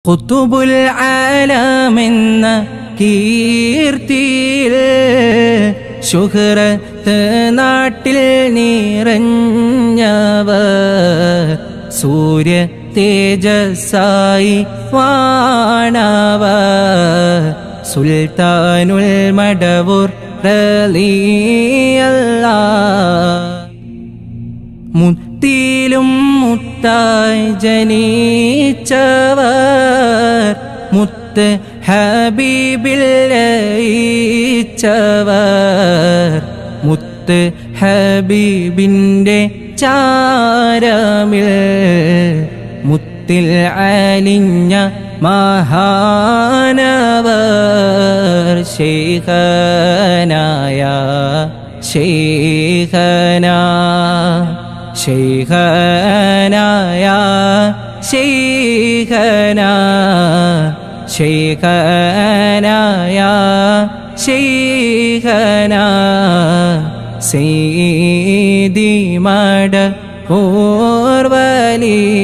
കുത്തുബുൽ ആലമെന്ന കീർത്തിയിൽ ശുഹ്രത്ത് നാട്ടിൽ നിറഞ്ഞവർ സൂര്യ തേജസ്സായി വാണവ സുൽത്താനുൽ മടവൂർ റളിയല്ലാ മുത്തിലും മുത്തായി ജനിച്ചവർ മുത്ത് ഹബീബിൽ ലയിച്ചവർ മുത്ത് ഹബീബിൻ്റെ ചാരമിൽ മുത്തിൽ അലിഞ്ഞ മഹാനവർ ശേഖനായ ശേഖന ശൈഖനായ ശൈഖന ശൈഖനായ ശൈഖന സീതി മട ഓർവലി